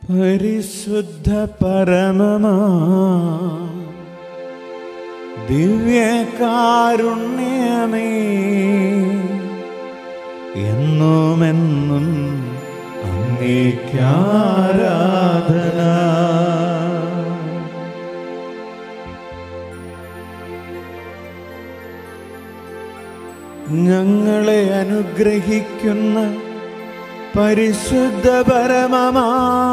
പരിശുദ്ധ പരമമാ ദിവ്യകാരുണ്യമേ എന്നുമെന്നും അങ്ങേക്കാരാധന ഞങ്ങളെ അനുഗ്രഹിക്കുന്ന പരിശുദ്ധ പരമമാ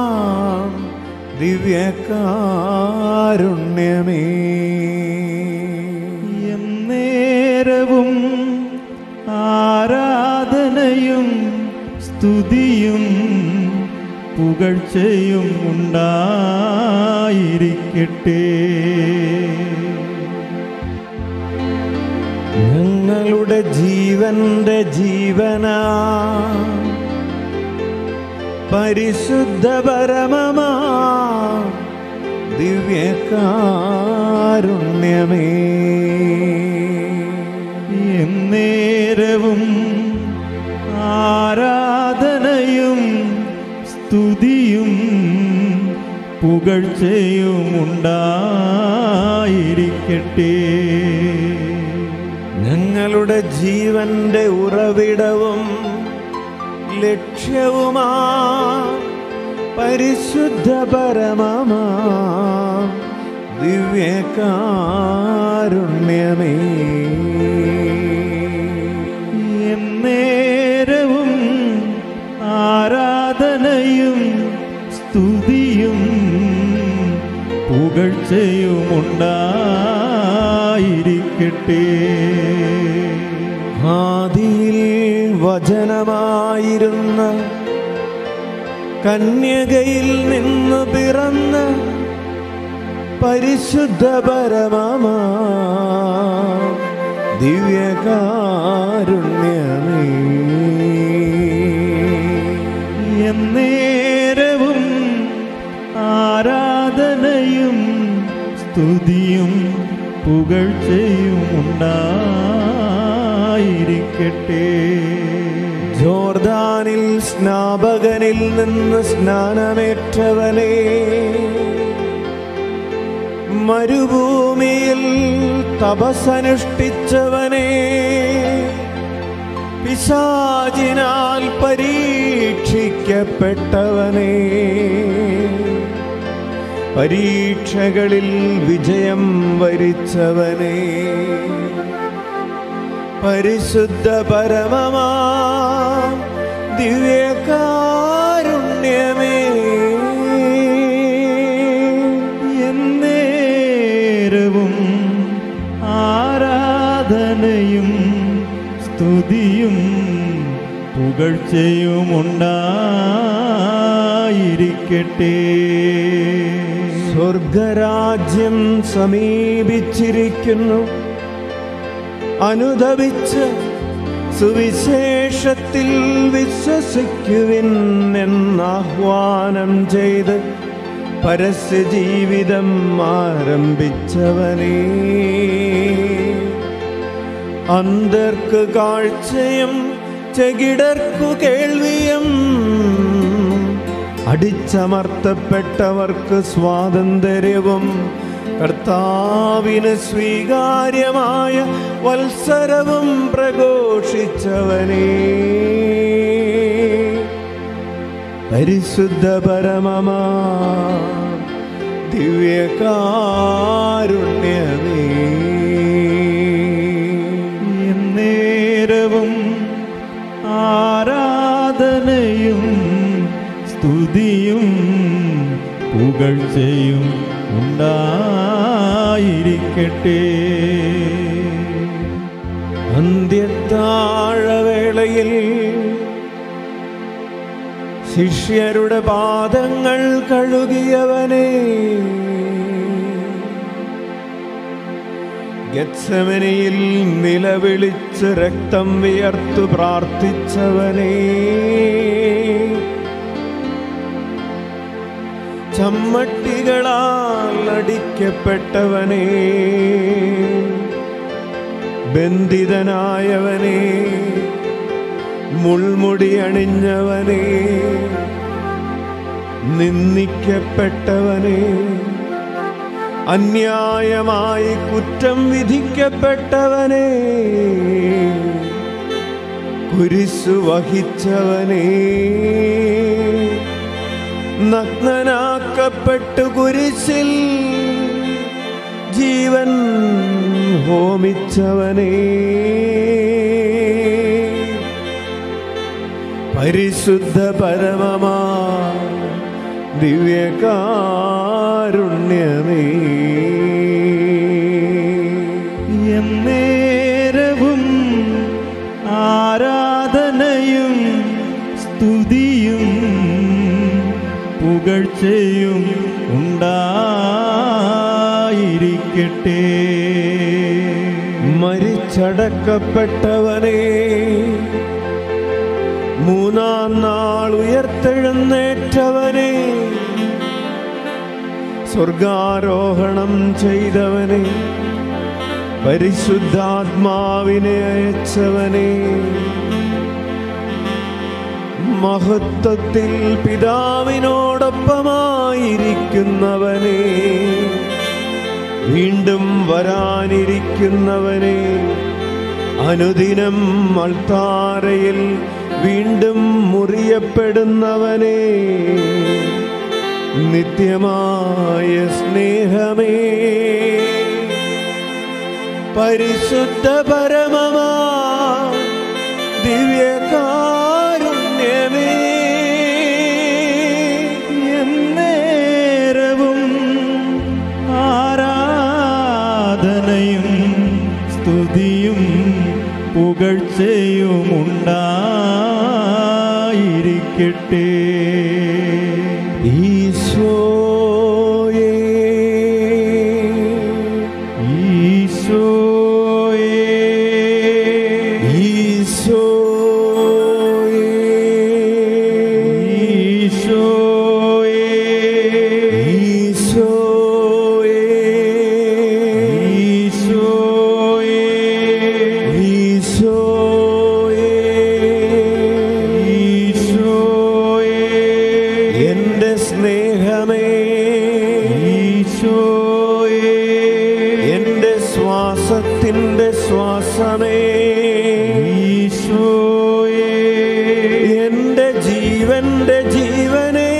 ദിവ്യകാരുണ്യമേ എന്നേരവും ആരാധനയും സ്തുതിയും പുകഴ്ചയും ഉണ്ടായിരിക്കട്ടെ ഞങ്ങളുടെ ജീവന്റെ ജീവനാ പരിശുദ്ധ പരമമാ ദിവ്യകാരുണ്യമേ എന്നേരവും ആരാധനയും സ്തുതിയും പുകഴ്ചയും ഉണ്ടായിരിക്കട്ടെ ഞങ്ങളുടെ ജീവന്റെ ഉറവിടവും ലക്ഷ്യവുമാ പരിശുദ്ധ പരമമാ ദിവ്യകാരുണ്യമേ എന്നേരവും ആരാധനയും സ്തുതിയും പുകഴ്ചയും ഉണ്ടായിരിക്കട്ടെ ആദിയിൽ വചനമായിരുന്ന കന്യകയിൽ നിന്ന് പിറന്ന പരിശുദ്ധ പരമമാ ദിവ്യകാരുണ്യമേ എന്നേരവും ആരാധനയും സ്തുതിയും പുകഴ്ചയും ഉണ്ടായിരിക്കട്ടെ ജോർദാനിൽ സ്നാപകനിൽ നിന്ന് സ്നാനമേറ്റവനെ മരുഭൂമിയിൽ തപസനുഷ്ഠിച്ചവനെ പിശാചിനാൽ പരീക്ഷിക്കപ്പെട്ടവനെ പരീക്ഷകളിൽ വിജയം വരിച്ചവനെ പരിശുദ്ധ പരമമാ ദിവ്യകാരുണ്യമേ എന്നേരവും ആരാധനയും സ്തുതിയും പുകഴ്ചയും ഉണ്ടായിരിക്കട്ടെ സ്വർഗരാജ്യം സമീപിച്ചിരിക്കുന്നു അനുദപിച്ച് സുവിശേഷത്തിൽ വിശ്വസിക്കുവിൻ എന്നാഹ്വാനം ചെയ്ത് പരസ്യ ജീവിതം ആരംഭിച്ചവനേ അന്തർക്ക് കാഴ്ചയും ചെകിടർക്കു കേൾവിയും അടിച്ചമർത്തപ്പെട്ടവർക്ക് സ്വാതന്ത്ര്യവും കർത്താവിന് സ്വീകാര്യമായ വത്സരവും പ്രഘോഷിച്ചവനേ പരിശുദ്ധ പരമമാ ദിവ്യകാരുണ്യമേ എന്നേരവും ആരാധനയും സ്തുതിയും പുകഴ്ചയും ഉണ്ടായിരിക്കട്ടെ അന്ത്യത്താഴവേളയിൽ ശിഷ്യരുടെ പാദങ്ങൾ കഴുകിയവനെ ഗത്സമനയിൽ നിലവിളിച്ച് രക്തം വിയർത്തു പ്രാർത്ഥിച്ചവനെ ചമ്മട്ടികളാൽ അടിക്കപ്പെട്ടവനെ ബന്ധിതനായവനെ മുൾമുടി അണിഞ്ഞവനെ നിന്ദിക്കപ്പെട്ടവനെ അന്യായമായി കുറ്റം വിധിക്കപ്പെട്ടവനെ കുരിശു വഹിച്ചവനെ നഗ്നനാക്കപ്പെട്ടു കുരിശിൽ ജീവൻ ഹോമിച്ചവനെ പരിശുദ്ധ പരമമാ ദിവ്യകാരുണ്യമേ എന്നേരവും ആരാധനയും സ്തുതിയും പുകഴ്ചയും ഉണ്ടായിരിക്കട്ടെ മരിച്ചടക്കപ്പെട്ടവനെ മൂന്നാം നാൾ ഉയർത്തെഴുന്നേറ്റവനെ സ്വർഗാരോഹണം ചെയ്തവനെ പരിശുദ്ധാത്മാവിനെ അയച്ചവനെ മഹത്വത്തിൽ പിതാവിനോടൊപ്പമായിരിക്കുന്നവനെ വീണ്ടും വരാനിരിക്കുന്നവനെ അനുദിനം അൾത്താരയിൽ വീണ്ടും മുറിയപ്പെടുന്നവനെ നിത്യമായ സ്നേഹമേ പരിശുദ്ധ പരമമാ ദിവ്യകാരുണ്യമേ എന്നേരവും ആരാധനയും സ്തുതിയും പുകഴ്ചയും ഉണ്ടായിരിക്കട്ടെ ഈശോയേ ഈശോയേ ഈശോയേ ഈശോയേ ഈശോയേ ഈശോയേ ഈശോയേ ഈശോയേ എന്റെ സ്നേഹമേ ഈശോയേ എന്റെ ശ്വാസത്തിന്റെ ശ്വാസമേ ഈശോയേ എന്റെ ജീവന്റെ ജീവനേ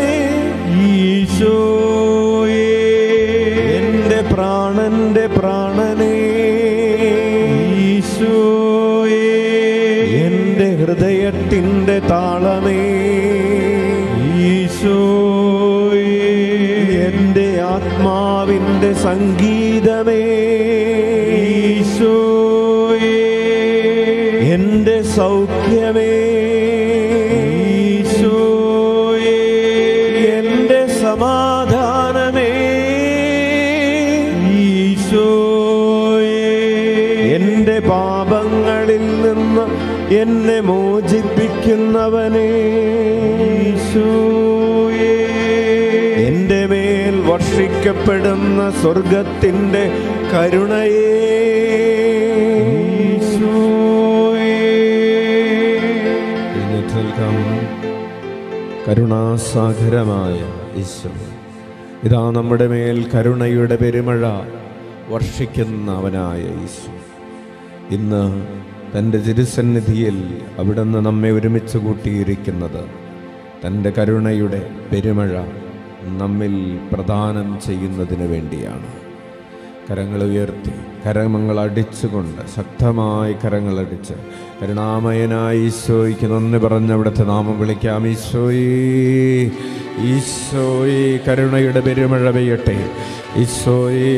ഈശോയേ എന്റെ പ്രാണന്റെ പ്രാണനേ ഈശോയേ എന്റെ ഹൃദയത്തിന്റെ താളമേ ഈശോയേ എന്റെ ആത്മാവിന്റെ സംഗീതമേ ഈശോയേ എന്റെ സൗഖ്യമേ ഈശോയേ എന്റെ സമാധാനമേ ഈശോയേ എന്റെ പാപങ്ങളിൽ നിന്ന് എന്നെ മോചിപ്പിക്കുന്നവനേ ഈശോയേ എന്റെ മേൽ വർഷിക്കപ്പെടുന്ന സ്വർഗത്തിന്റെ കരുണയേ എഴുന്നേറ്റ് നിൽക്കാം കരുണാസാഗരമായ ഈശോ ഇതാ നമ്മുടെ മേൽ കരുണയുടെ പെരുമഴ വർഷിക്കുന്നവനായ ഈശോ ഇന്ന് തൻ്റെ തിരുസന്നിധിയിൽ അവിടുന്ന് നമ്മെ ഒരുമിച്ച് കൂട്ടിയിരിക്കുന്നത് തൻ്റെ കരുണയുടെ പെരുമഴ നമ്മിൽ പ്രദാനം ചെയ്യുന്നതിന് വേണ്ടിയാണ് കരങ്ങൾ ഉയർത്തി കരമങ്ങൾ അടിച്ചുകൊണ്ട് ശക്തമായി കരങ്ങളടിച്ച് കരുണാമയനായ ഈശോയ്ക്ക് നന്ദി പറഞ്ഞ് അവിടുത്തെ നാമം വിളിക്കാം ഈശോയേ ഈശോയേ കരുണയുടെ പെരുമഴ പെയ്യട്ടെ ഈശോയേ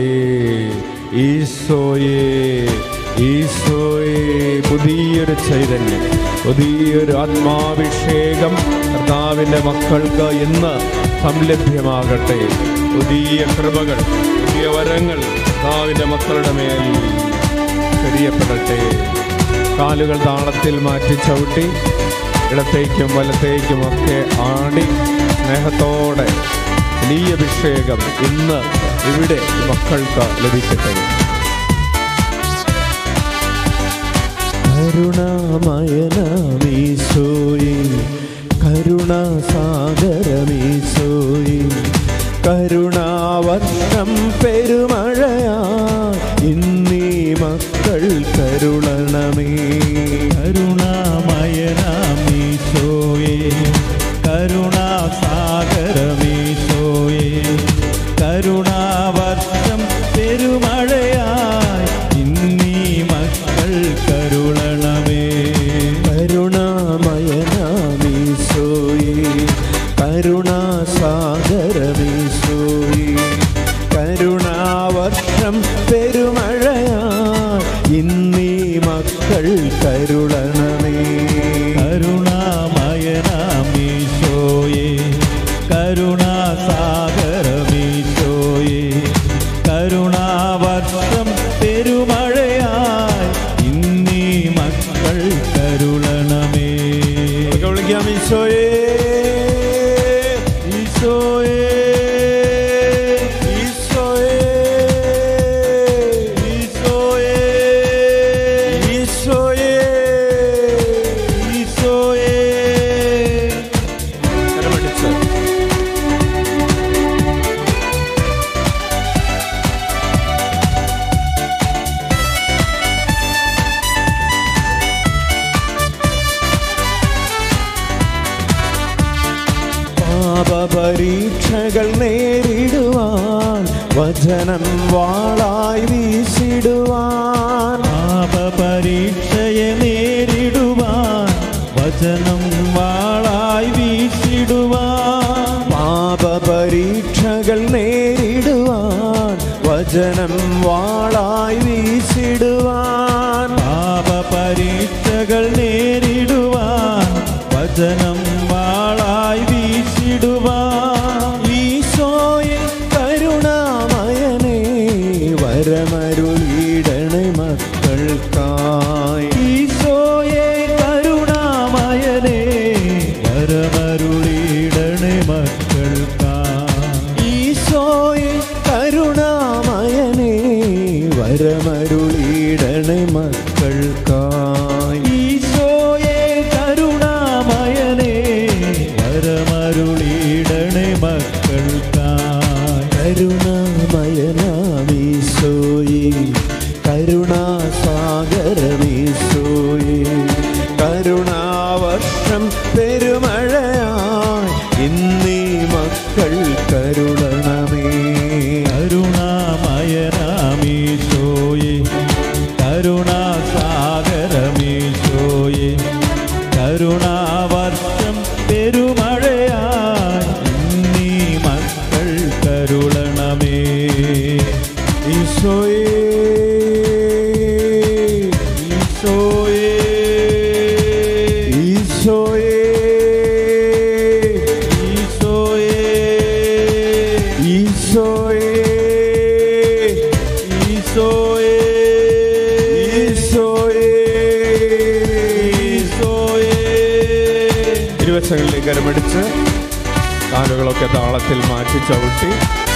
ഈശോയേ ഈശോയേ പുതിയൊരു ചൈതന്യം പുതിയൊരു ആത്മാഭിഷേകം കർത്താവിൻ്റെ മക്കൾക്ക് ഇന്ന് സംലഭ്യമാകട്ടെ പുതിയ കൃപകൾ പുതിയ വരങ്ങൾ കർത്താവിൻ്റെ മക്കളുടെ മേൽ ചൊരിയപ്പെടട്ടെ കാലുകൾ താളത്തിൽ മാറ്റി ചവിട്ടി ഇടത്തേക്കും വലത്തേക്കും ഒക്കെ ആടി സ്നേഹത്തോടെ വലിയ അഭിഷേകം ഇന്ന് ഇവിടെ ഈ മക്കൾക്ക് ലഭിക്കട്ടെ കരുണാമയനമീശോയെ കരുണാസാഗരമീശോ ഈശോയെ കരുണാവർഷം പെരുമഴയാ ഇന്നീ മക്കൾ കരുളണമേ കരുണാമയനാമീശോയെ കരുണാസാഗരമീശോയെ കരുണാവർഷം പെരുമഴയായി ഇന്നീ മക്കൾ കരുളണമേ കരുണാമയനാമീശോയെ കരുണാസാഗരമീശോയെ കരുണാവർഷം പെരുമഴയാ ഇന്നീ മക്കൾ കരുളണമേ കരുണാമയനാമീശോയെ കരുണാസാഗരമീശോയെ കരുണാവർഷം പെരുമഴയായി ഇന്നീ മക്കൾ കരുളണമേ ഒക്കെ വിളിക്കാം ഈശോയെ ഈശോയെ ഈശോയെ ഈശോയെ ഈശോയെ ഈശോയെ കരമടിച്ച് പാപപരീക്ഷകൾ നേരിടുവാൻ വചനം വാളായി വീശിടുവാൻ പാപപരീക്ഷയെ നേരിടുവാൻ വചനം വാളായി വീശിടുവാൻ പാപപരീക്ഷകൾ നേരിടുവാൻ വചനം വാളായി വീശിടുവാൻ പാപപരീക്ഷകൾ നേരിടുവാൻ വചനം വാളായി വീശിടുവാൻ ഈശോയെ കരുണാമയനേ വരമരുളിടണേ മക്കൾക്കായി ഈശോയെ കരുണാമയനേ വരമരുളിടണേ മക്കൾക്കായി ഈശോയെ കരുണാമയനേ വരമരുളിടണേ മക്കൾക്കായി ഈശോയെ കരുണാമയനേ വരമരുളിടണേ മക്കൾക്കായി കരുണാമയനാമീശോയെ കരുണാസാഗരമീശോയെ കരുണാവർഷം പെരുമഴയായി ഇന്നീ മക്കൾ കരുളണമേ കരുണാമയനാമീശോയെ കരുണാസാഗരമീശോയെ കരുണാവർഷം പെരുമഴയായി ഇന്നീ മക്കൾ കരുളണമേ ഈശോയെ ഈശോയെ ഈശോയെ ഈശോയെ ഈശോയെ ഈശോയെ ഈശോയെ ഈശോയെ ഇരുവശങ്ങളിലേക്ക് കരമടിച്ച് കാലുകളൊക്കെ താളത്തിൽ മാറ്റി ചവിട്ടി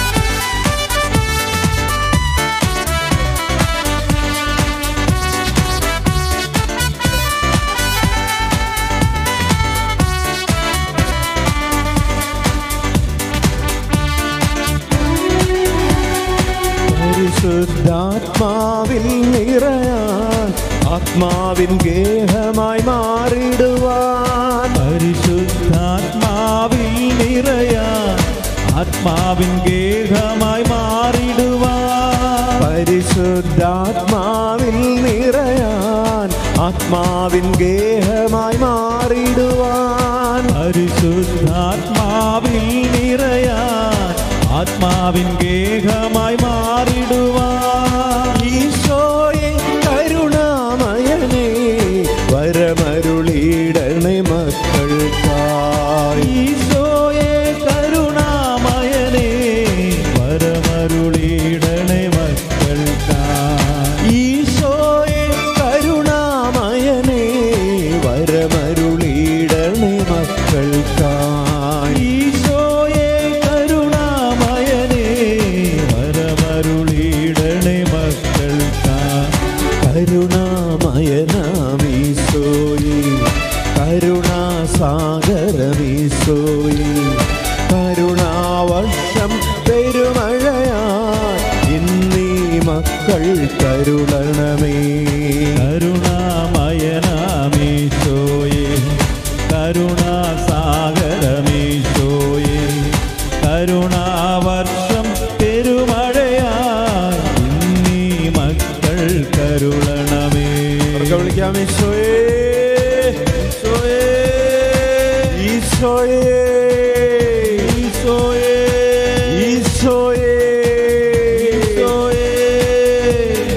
പരിശുദ്ധാത്മാവിൽ നിറയാൻ ആത്മാവിൻ ഗേഹമായി മാറിടുവാൻ പരിശുദ്ധാത്മാവിൽ നിറയാൻ ആത്മാവിൻ ഗേഹമായി മാറിടുവാൻ പരിശുദ്ധാത്മാവിൽ നിറയാൻ ആത്മാവിൻ ഗേഹമായി മാറിടുവാൻ പരിശുദ്ധാത്മാവിൽ നിറയാൻ ആത്മാവിൻ ഗേഹമായി മാറിടുവാൻ ഈശോയെ കരുണാമയനേ വരമരുളിടണേ മക്കൾക്കായി ഈശോയെ കരുണാമയനേ വരമരുളിടണേ മക്കൾക്കായി ഈശോയെ കരുണാമയനേ വരമരുളിടണേ മക്കൾക്കായി ഈശോയെ കരുണാമയനേ വരമരുളിടണേ മക്കൾക്കായി കരുണാമയനാമീശോയെ കരുണാസാഗരമീശോയെ കരുണാ മക്കൾ കരുളണമേ കരുണാമയനാമീശോയെ കരുണാസാഗരമീശോയെ കരുണാവർഷം പെരുമഴയായി ഇന്നീ മക്കൾ കരുളണമേ അവർക്ക് വിളിക്കാം ഈശോയേ ഈശോയെ ഈശോയേ ഈശോയെ ഈശോയേ ഈശോയെ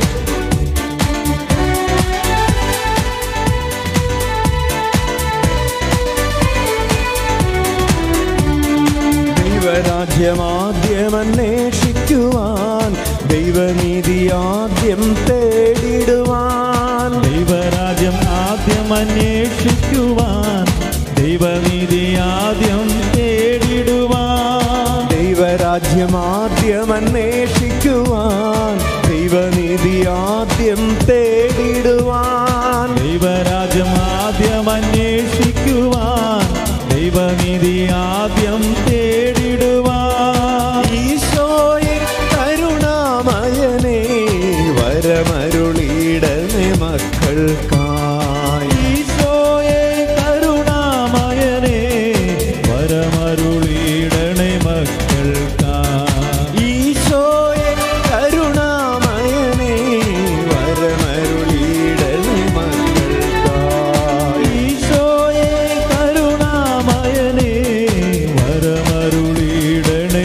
ദൈവരാജ്യമദ്യമന്വേഷിക്കുവാൻ ദൈവനീതി ആദ്യം തേടിടുവാൻ ദൈവരാജ്യം ആദ്യം അന്വേഷിക്കുവാൻ ദൈവനീതി ആദ്യം തേടിടുവാൻ ദൈവരാജ്യം ആദ്യം അന്വേഷിക്കുവാൻ ദൈവനീതി ആദ്യം തേടിടുവാൻ ദൈവരാജ്യം ആദ്യം അന്വേഷിക്കുവാൻ ദൈവനീതി ആദ്യം തേടിടുവാൻ ഈശോയെ കരുണാമയനേ വരമരുളിയിടനെ മക്കൾക്കായി ഈശോയെ കരുണാമയനേ വരമരുളിയിടണേ മക്കൾക്കായി ഈശോയെ കരുണാമയനേ വരമരുളിയിടനെ മക്കൾക്കായി ഈശോയെ കരുണാമയനേ വരമരുളിയിടണേ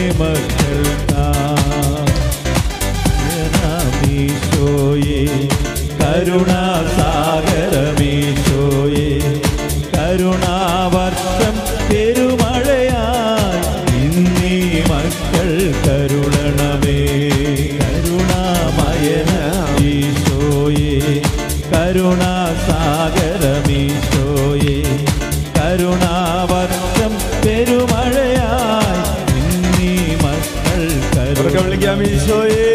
മക്കൾക്കാമീശോയെ കരുണാസാഗരമീശോയെ കരുണാവർഷം പെരുമഴയായി ഇന്നീ മക്കൾ കരുളണമേ കരുണാമയന ഈശോയെ കരുണാസാഗരമീശോയെ കരുണാവർഷം പെരുമഴയായി ഇന്നീ മക്കൾ അവർക്ക് വിളിക്കാം ഈശോയെ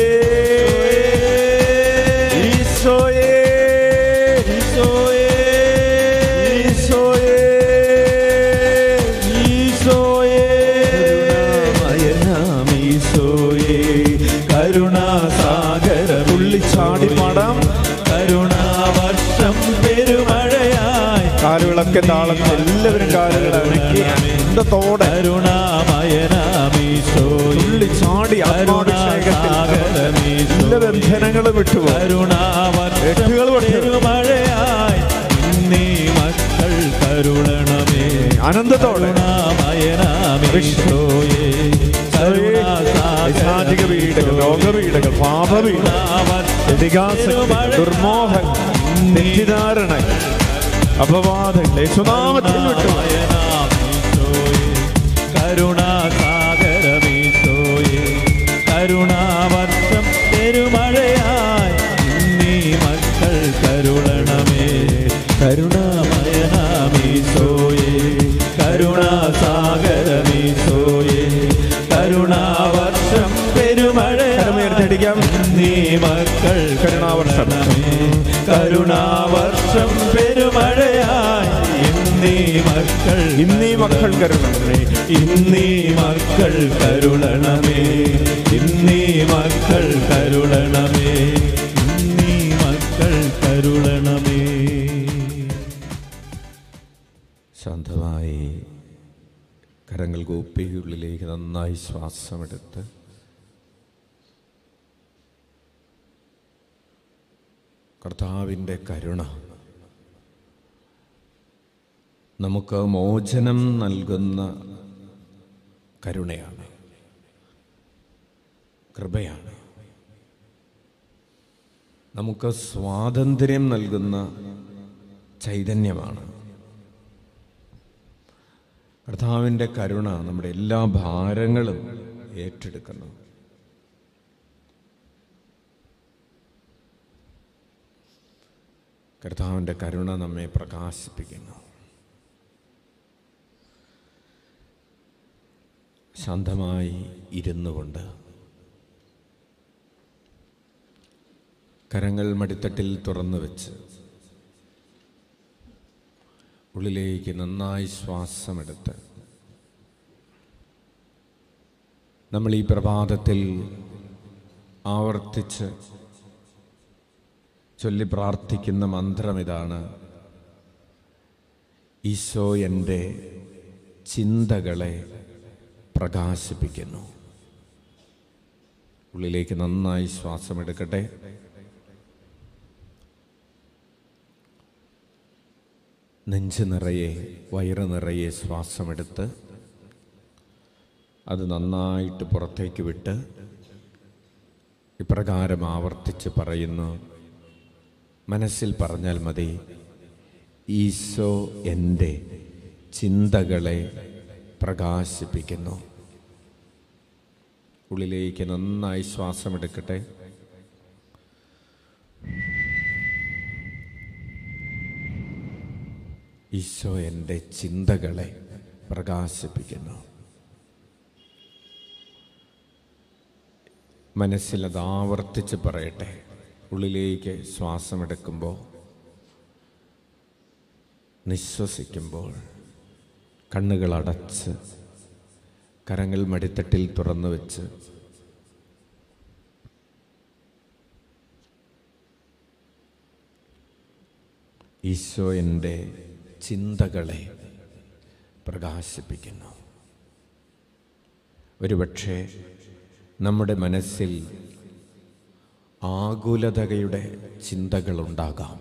ഈശോയെ ഈശോയെ ഈശോയെ ഈശോയെ കരുണാമയനാം ഈശോയെ കരുണാസാഗര തുള്ളിച്ചാടി പാടാം കരുണാവർഷം പെരുമഴയായി കാലുകളൊക്കെ താളത്തിൽ എല്ലാവരും കാലുകൾ അനക്കി അന്തത്തോടെ കരുണാമയനാമീശോയെ തുള്ളിച്ചാടി ആത്മാഭിഷേകത്തിൽ എല്ലാ ബന്ധനങ്ങളും വിട്ടുപോകും കരുണാവർഷം എട്ടുകൾ പൊട്ടി. പെരുമഴയായി ഇന്നീ മക്കൾ കരുളണമേ ആനന്ദത്തോടെ കരുണാമയനാമീശോയെ പൈശാചിക പീഡകൾ രോഗപീഡകൾ പാപപീഡകൾ ഇതിഹാസങ്ങൾ ദുർമോഹങ്ങൾ തെറ്റിദ്ധാരണ അപവാദങ്ങൾ യേശുനാമത്തിൽ വിട്ടു കരുണാസാഗരമീശോയെ കരുണാവർഷം പെരുമഴയായി ഇന്നീ മക്കൾ കരുളണമേ കരുണാമയനാമീശോയെ കരുണാസാഗരമീശോയെ കരുണാവർഷം പെരുമഴയായി കരമുയർത്തിയടിക്കാം. നീ മക്കൾ കരുണാവർഷം. കരുണമേ കരുണാവർഷം പെരുമഴയായി ഇന്നീ മക്കൾ ഇന്നീ മക്കൾ കരുണമേ ഇന്നീ മക്കൾ കരുളണമേ ഇന്നീ മക്കൾ കരുളണമേ ഇന്നീ മക്കൾ കരുളണമേ ശാന്തമായി കരങ്ങൾ കൂപ്പി ഉള്ളിലേക്ക് നന്നായി ശ്വാസമെടുത്ത് കർത്താവിൻ്റെ കരുണ നമുക്ക് മോചനം നൽകുന്ന കരുണയാണ് കൃപയാണ് നമുക്ക് സ്വാതന്ത്ര്യം നൽകുന്ന ചൈതന്യമാണ് കർത്താവിൻ്റെ കരുണ നമ്മുടെ എല്ലാ ഭാരങ്ങളും ഏറ്റെടുക്കുന്നു കർത്താവിൻ്റെ കരുണ നമ്മെ പ്രകാശിപ്പിക്കുന്നു ശാന്തമായി ഇരുന്നു കൊണ്ട് കരങ്ങൾ മടിത്തട്ടിൽ തുറന്നു വെച്ച് ഉള്ളിലേക്ക് നന്നായി ശ്വാസമെടുത്ത് നമ്മൾ ഈ പ്രഭാതത്തിൽ ആവർത്തിച്ച് ചൊല്ലി പ്രാർത്ഥിക്കുന്ന മന്ത്രം ഇതാണ് ഈശോ എൻ്റെ ചിന്തകളെ പ്രകാശിപ്പിക്കുന്നു ഉള്ളിലേക്ക് നന്നായി ശ്വാസമെടുക്കട്ടെ നെഞ്ച് നിറയെ വയറ് നിറയെ ശ്വാസമെടുത്ത് അത് നന്നായിട്ട് പുറത്തേക്ക് വിട്ട് ഇപ്രകാരം ആവർത്തിച്ച് പറയുന്നു മനസ്സിൽ പറഞ്ഞാൽ മതി ഈശോ എൻ്റെ ചിന്തകളെ പ്രകാശിപ്പിക്കുന്നു ഉള്ളിലേക്ക് നന്നായി ശ്വാസമെടുക്കട്ടെ ഈശോ എൻ്റെ ചിന്തകളെ പ്രകാശിപ്പിക്കുന്നു മനസ്സിൽ അത് ആവർത്തിച്ച് പറയട്ടെ ഉള്ളിലേക്ക് ശ്വാസമെടുക്കുമ്പോൾ നിശ്വസിക്കുമ്പോൾ കണ്ണുകൾ അടച്ച് കരങ്ങൾ മടിത്തട്ടിൽ തുറന്നു വെച്ച് ഈശോ എൻ്റെ ചിന്തകളെ പ്രകാശിപ്പിക്കുന്നു ഒരുപക്ഷെ നമ്മുടെ മനസ്സിൽ ആകുലതയുടെ ചിന്തകളുണ്ടാകാം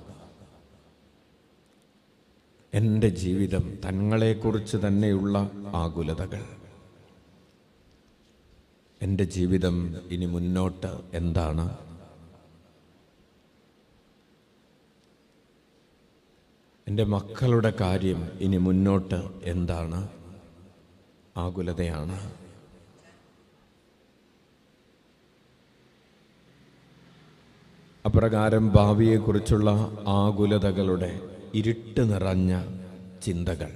എൻ്റെ ജീവിതം തങ്ങളെക്കുറിച്ച് തന്നെയുള്ള ആകുലതകൾ എൻ്റെ ജീവിതം ഇനി മുന്നോട്ട് എന്താണ് എൻ്റെ മക്കളുടെ കാര്യം ഇനി മുന്നോട്ട് എന്താണ് ആകുലതയാണ് അപ്രകാരം ഭാവിയെക്കുറിച്ചുള്ള ആകുലതകളുടെ ഇരുട്ട് നിറഞ്ഞ ചിന്തകൾ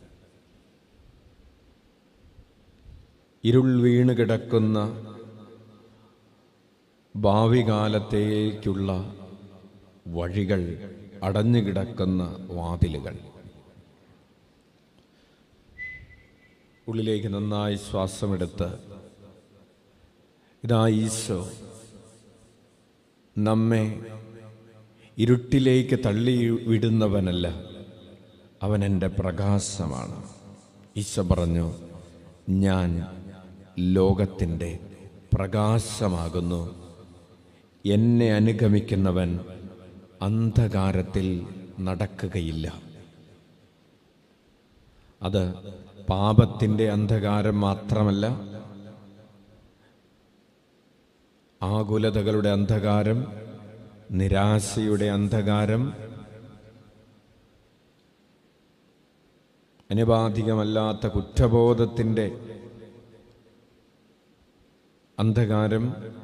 ഇരുൾ വീണ് കിടക്കുന്ന ഭാവി കാലത്തേക്കുള്ള വഴികൾ അടഞ്ഞു കിടക്കുന്ന വാതിലുകൾ ഉള്ളിലേക്ക് നന്നായി ശ്വാസമെടുത്ത് ഇതാ ഈശോ നമ്മെ ഇരുട്ടിലേക്ക് തള്ളി വിടുന്നവനല്ല അവൻ എൻ്റെ പ്രകാശമാണ് ഈശോ പറഞ്ഞു ഞാൻ ലോകത്തിൻ്റെ പ്രകാശമാകുന്നു എന്നെ അനുഗമിക്കുന്നവൻ അന്ധകാരത്തിൽ നടക്കുകയില്ല അത് പാപത്തിൻ്റെ അന്ധകാരം മാത്രമല്ല ആകുലതകളുടെ അന്ധകാരം നിരാശയുടെ അന്ധകാരം അനുപാധികമല്ലാത്ത കുറ്റബോധത്തിൻ്റെ അന്ധകാരം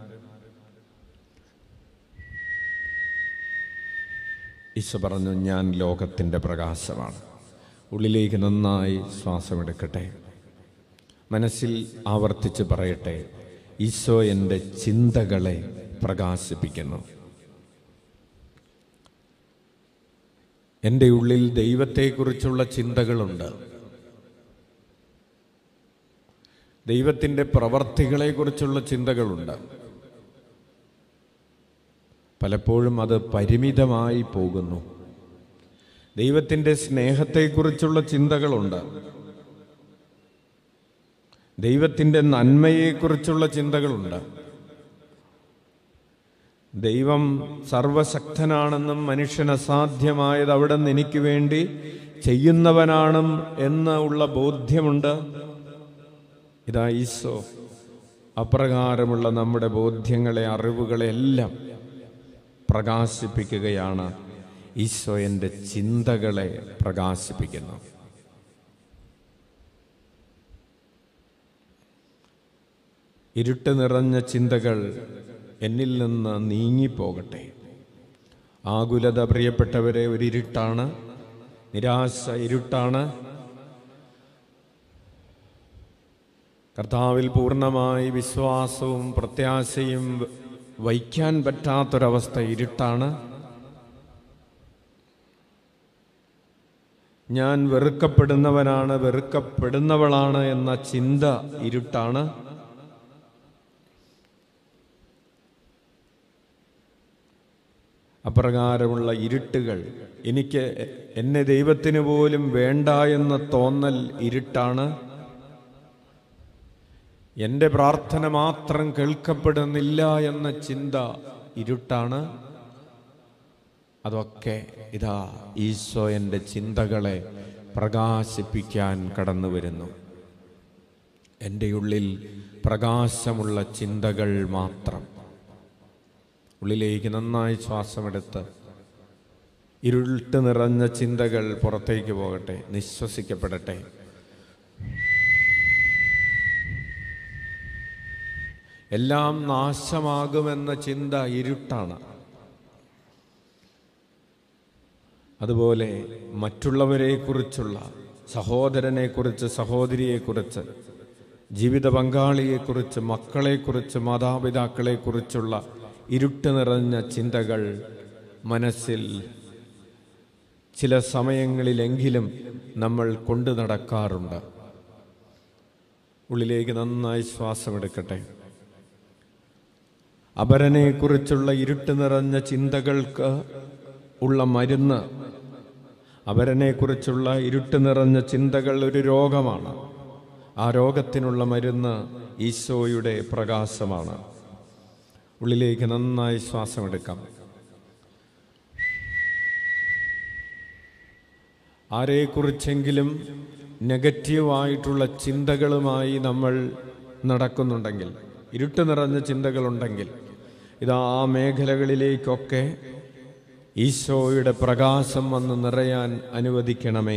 ഈശോ പറഞ്ഞു ഞാൻ ലോകത്തിൻ്റെ പ്രകാശമാണ് ഉള്ളിലേക്ക് നന്നായി ശ്വാസമെടുക്കട്ടെ മനസ്സിൽ ആവർത്തിച്ച് പറയട്ടെ ഈശോ എൻ്റെ ചിന്തകളെ പ്രകാശിപ്പിക്കുന്നു എൻ്റെ ഉള്ളിൽ ദൈവത്തെക്കുറിച്ചുള്ള ചിന്തകളുണ്ട് ദൈവത്തിൻ്റെ പ്രവർത്തികളെക്കുറിച്ചുള്ള ചിന്തകളുണ്ട് പലപ്പോഴും അത് പരിമിതമായി പോകുന്നു ദൈവത്തിൻ്റെ സ്നേഹത്തെക്കുറിച്ചുള്ള ചിന്തകളുണ്ട് ദൈവത്തിൻ്റെ നന്മയെക്കുറിച്ചുള്ള ചിന്തകളുണ്ട് ദൈവം സർവശക്തനാണെന്നും മനുഷ്യൻ അസാധ്യമായത് അവിടെ നിന്ന് എനിക്ക് വേണ്ടി ചെയ്യുന്നവനാണെന്നും എന്ന് ഉള്ള ബോധ്യമുണ്ട് ഇതാ ഈശോ അപ്രകാരമുള്ള നമ്മുടെ ബോധ്യങ്ങളെ അറിവുകളെ എല്ലാം പ്രകാശിപ്പിക്കുകയാണ് ഈശോ എൻ്റെ ചിന്തകളെ പ്രകാശിപ്പിക്കുന്നു ഇരുട്ട് നിറഞ്ഞ ചിന്തകൾ എന്നിൽ നിന്ന് നീങ്ങിപ്പോകട്ടെ ആകുലത പ്രിയപ്പെട്ടവരെ ഒരു ഇരുട്ടാണ് നിരാശ ഇരുട്ടാണ് കർത്താവിൽ പൂർണ്ണമായി വിശ്വാസവും പ്രത്യാശയും വയ്ക്കാൻ പറ്റാത്തൊരവസ്ഥ ഇരുട്ടാണ് ഞാൻ വെറുക്കപ്പെടുന്നവനാണ് വെറുക്കപ്പെടുന്നവളാണ് എന്ന ചിന്ത ഇരുട്ടാണ് അപ്രകാരമുള്ള ഇരുട്ടുകൾ എനിക്ക് എന്നെ ദൈവത്തിന് പോലും വേണ്ട എന്ന തോന്നൽ ഇരുട്ടാണ് എൻ്റെ പ്രാർത്ഥന മാത്രം കേൾക്കപ്പെടുന്നില്ല എന്ന ചിന്ത ഇരുട്ടാണ് അതൊക്കെ ഇതാ ഈശോ എൻ്റെ ചിന്തകളെ പ്രകാശിപ്പിക്കാൻ കടന്നു വരുന്നു എൻ്റെ ഉള്ളിൽ പ്രകാശമുള്ള ചിന്തകൾ മാത്രം ഉള്ളിലേക്ക് നന്നായി ശ്വാസമെടുത്ത് ഇരുട്ട് നിറഞ്ഞ ചിന്തകൾ പുറത്തേക്ക് പോകട്ടെ നിശ്വസിക്കപ്പെടട്ടെ എല്ലാം നാശമാകുമെന്ന ചിന്ത ഇരുട്ടാണ് അതുപോലെ മറ്റുള്ളവരെക്കുറിച്ചുള്ള സഹോദരനെക്കുറിച്ച് സഹോദരിയെക്കുറിച്ച് ജീവിത പങ്കാളിയെക്കുറിച്ച് മക്കളെക്കുറിച്ച് മാതാപിതാക്കളെക്കുറിച്ചുള്ള ഇരുട്ട് നിറഞ്ഞ ചിന്തകൾ മനസ്സിൽ ചില സമയങ്ങളിലെങ്കിലും നമ്മൾ കൊണ്ടു നടക്കാറുണ്ട് ഉള്ളിലേക്ക് നന്നായി ശ്വാസമെടുക്കട്ടെ അപരനെക്കുറിച്ചുള്ള ഇരുട്ട് നിറഞ്ഞ ചിന്തകൾക്ക് ഉള്ള മരുന്ന് അപരനെക്കുറിച്ചുള്ള ഇരുട്ട് നിറഞ്ഞ ചിന്തകൾ ഒരു രോഗമാണ് ആ രോഗത്തിനുള്ള മരുന്ന് ഈശോയുടെ പ്രകാശമാണ് ഉള്ളിലേക്ക് നന്നായി ശ്വാസമെടുക്കാം ആരെക്കുറിച്ചെങ്കിലും നെഗറ്റീവായിട്ടുള്ള ചിന്തകളുമായി നമ്മൾ നടക്കുന്നുണ്ടെങ്കിൽ ഇരുട്ട് നിറഞ്ഞ ചിന്തകളുണ്ടെങ്കിൽ ഇത് ആ മേഖലകളിലേക്കൊക്കെ ഈശോയുടെ പ്രകാശം വന്ന് നിറയാൻ അനുവദിക്കണമേ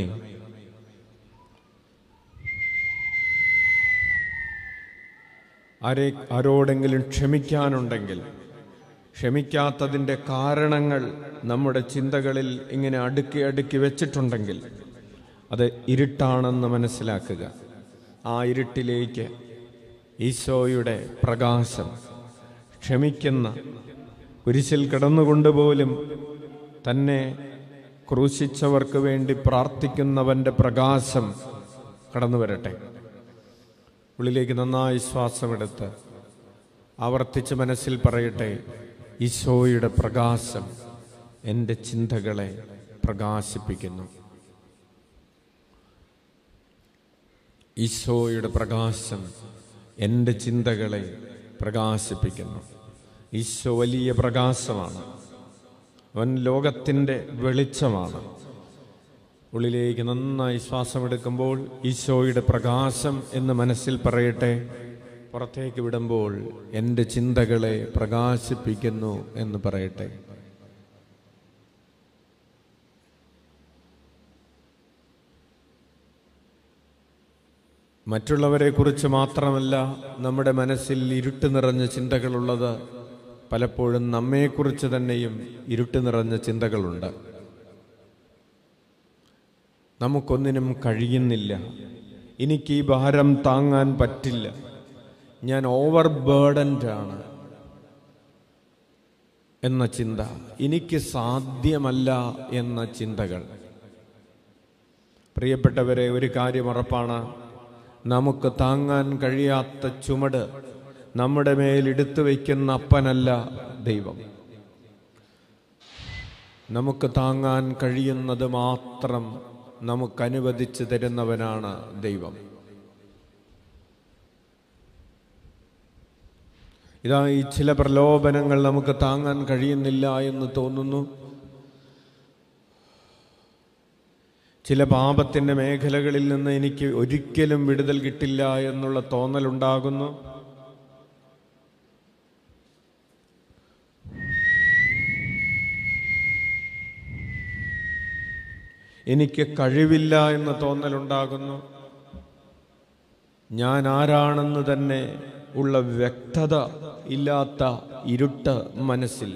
ആരെ ആരോടെങ്കിലും ക്ഷമിക്കാനുണ്ടെങ്കിൽ ക്ഷമിക്കാത്തതിൻ്റെ കാരണങ്ങൾ നമ്മുടെ ചിന്തകളിൽ ഇങ്ങനെ അടുക്കി അടുക്കി വെച്ചിട്ടുണ്ടെങ്കിൽ അത് ഇരുട്ടാണെന്ന് മനസ്സിലാക്കുക ആ ഇരുട്ടിലേക്ക് ഈശോയുടെ പ്രകാശം ക്ഷമിക്കുന്ന കുരിശിൽ കിടന്നുകൊണ്ടുപോലും തന്നെ ക്രൂശിച്ചവർക്ക് വേണ്ടി പ്രാർത്ഥിക്കുന്നവൻ്റെ പ്രകാശം കടന്നു വരട്ടെ ഉള്ളിലേക്ക് നന്നായി ശ്വാസമെടുത്ത് ആവർത്തിച്ച് മനസ്സിൽ പറയട്ടെ ഈശോയുടെ പ്രകാശം എൻ്റെ ചിന്തകളെ പ്രകാശിപ്പിക്കുന്നു ഈശോയുടെ പ്രകാശം എൻ്റെ ചിന്തകളെ പ്രകാശിപ്പിക്കുന്നു ഈശോ വലിയ പ്രകാശമാണ് അവൻ ലോകത്തിൻ്റെ വെളിച്ചമാണ് ഉള്ളിലേക്ക് നന്നായി ശ്വാസമെടുക്കുമ്പോൾ ഈശോയുടെ പ്രകാശം എന്ന് മനസ്സിൽ പറയട്ടെ പുറത്തേക്ക് വിടുമ്പോൾ എൻ്റെ ചിന്തകളെ പ്രകാശിപ്പിക്കുന്നു എന്ന് പറയട്ടെ മറ്റുള്ളവരെ കുറിച്ച് മാത്രമല്ല നമ്മുടെ മനസ്സിൽ ഇരുട്ട് നിറഞ്ഞ ചിന്തകളുള്ളത് പലപ്പോഴും നമ്മെക്കുറിച്ച് തന്നെയും ഇരുട്ട് നിറഞ്ഞ ചിന്തകളുണ്ട് നമുക്കൊന്നിനും കഴിയുന്നില്ല എനിക്ക് ഈ ഭാരം താങ്ങാൻ പറ്റില്ല ഞാൻ ഓവർ ബേർഡൻഡ് ആണ് എന്ന ചിന്ത എനിക്ക് സാധ്യമല്ല എന്ന ചിന്തകൾ പ്രിയപ്പെട്ടവരെ ഒരു കാര്യം ഉറപ്പാണ് നമുക്ക് താങ്ങാൻ കഴിയാത്ത ചുമട് നമ്മുടെ മേൽ എടുത്തു വയ്ക്കുന്ന അപ്പനല്ല ദൈവം നമുക്ക് താങ്ങാൻ കഴിയുന്നത് മാത്രം നമുക്ക് അനുവദിച്ചു തരുന്നവനാണ് ദൈവം ഇതാ ഈ ചില പ്രലോഭനങ്ങൾ നമുക്ക് താങ്ങാൻ കഴിയുന്നില്ല എന്ന് തോന്നുന്നു ചില പാപത്തിൻ്റെ മേഖലകളിൽ നിന്ന് എനിക്ക് ഒരിക്കലും വിടുതൽ കിട്ടില്ല എന്നുള്ള തോന്നലുണ്ടാകുന്നു എനിക്ക് കഴിവില്ല എന്ന തോന്നലുണ്ടാകുന്നു ഞാൻ ആരാണെന്ന് തന്നെ ഉള്ള വ്യക്തത ഇല്ലാത്ത ഇരുട്ട് മനസ്സിൽ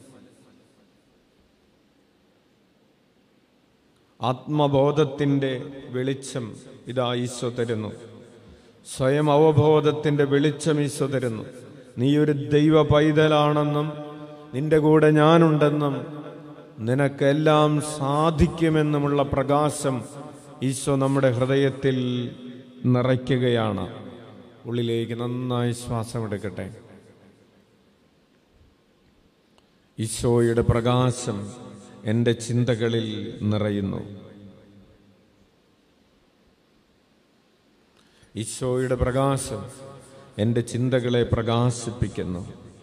ആത്മബോധത്തിൻ്റെ വെളിച്ചം ഇതാ ഈശോ തരുന്നു സ്വയം അവബോധത്തിൻ്റെ വെളിച്ചം ഈശോ തരുന്നു നീ ഒരു ദൈവ പൈതലാണെന്നും നിന്റെ കൂടെ ഞാനുണ്ടെന്നും നിനക്കെല്ലാം സാധിക്കുമെന്നുമുള്ള പ്രകാശം ഈശോ നമ്മുടെ ഹൃദയത്തിൽ നിറയ്ക്കുകയാണ് ഉള്ളിലേക്ക് നന്നായി ശ്വാസമെടുക്കട്ടെ ഈശോയുടെ പ്രകാശം എൻ്റെ ചിന്തകളിൽ നിറയുന്നു ഈശോയുടെ പ്രകാശം എൻ്റെ ചിന്തകളെ പ്രകാശിപ്പിക്കുന്നു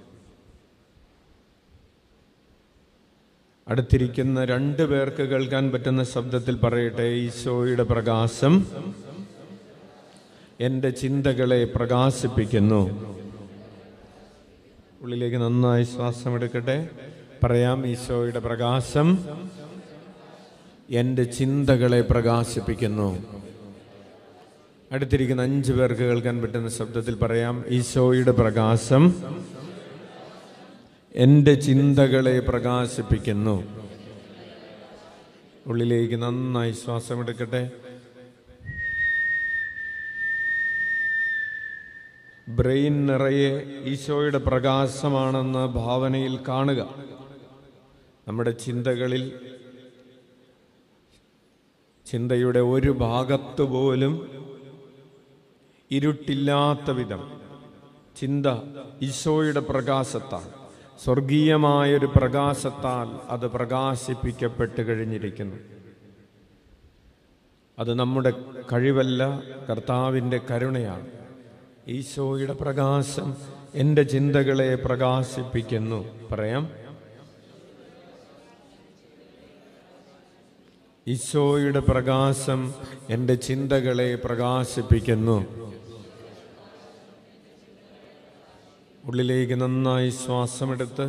അടുത്തിരിക്കുന്ന രണ്ടു പേർക്ക് കേൾക്കാൻ പറ്റുന്ന ശബ്ദത്തിൽ പറയട്ടെ ഈശോയുടെ പ്രകാശം എൻ്റെ ചിന്തകളെ പ്രകാശിപ്പിക്കുന്നു ഉള്ളിലേക്ക് നന്നായി ശ്വാസം എടുക്കട്ടെ പറയാം ഈശോയുടെ പ്രകാശം എൻ്റെ ചിന്തകളെ പ്രകാശിപ്പിക്കുന്നു അടുത്തിരിക്കുന്ന അഞ്ചു പേർക്ക് കേൾക്കാൻ പറ്റുന്ന ശബ്ദത്തിൽ പറയാം ഈശോയുടെ പ്രകാശം എൻ്റെ ചിന്തകളെ പ്രകാശിപ്പിക്കുന്നു ഉള്ളിലേക്ക് നന്നായി ശ്വാസം എടുക്കട്ടെ ബ്രെയിൻ നിറയെ ഈശോയുടെ പ്രകാശമാണെന്ന് ഭാവനയിൽ കാണുക നമ്മുടെ ചിന്തകളിൽ ചിന്തയുടെ ഒരു ഭാഗത്ത് പോലും ഇരുട്ടില്ലാത്ത വിധം ചിന്ത ഈശോയുടെ പ്രകാശത്താൽ സ്വർഗീയമായൊരു പ്രകാശത്താൽ അത് പ്രകാശിപ്പിക്കപ്പെട്ട് കഴിഞ്ഞിരിക്കുന്നു അത് നമ്മുടെ കഴിവല്ല കർത്താവിൻ്റെ കരുണയാണ് ഈശോയുടെ പ്രകാശം എൻ്റെ ചിന്തകളെ പ്രകാശിപ്പിക്കുന്നു പറയാം ഈശോയുടെ പ്രകാശം എൻ്റെ ചിന്തകളെ പ്രകാശിപ്പിക്കുന്നു ഉള്ളിലേക്ക് നന്നായി ശ്വാസമെടുത്ത്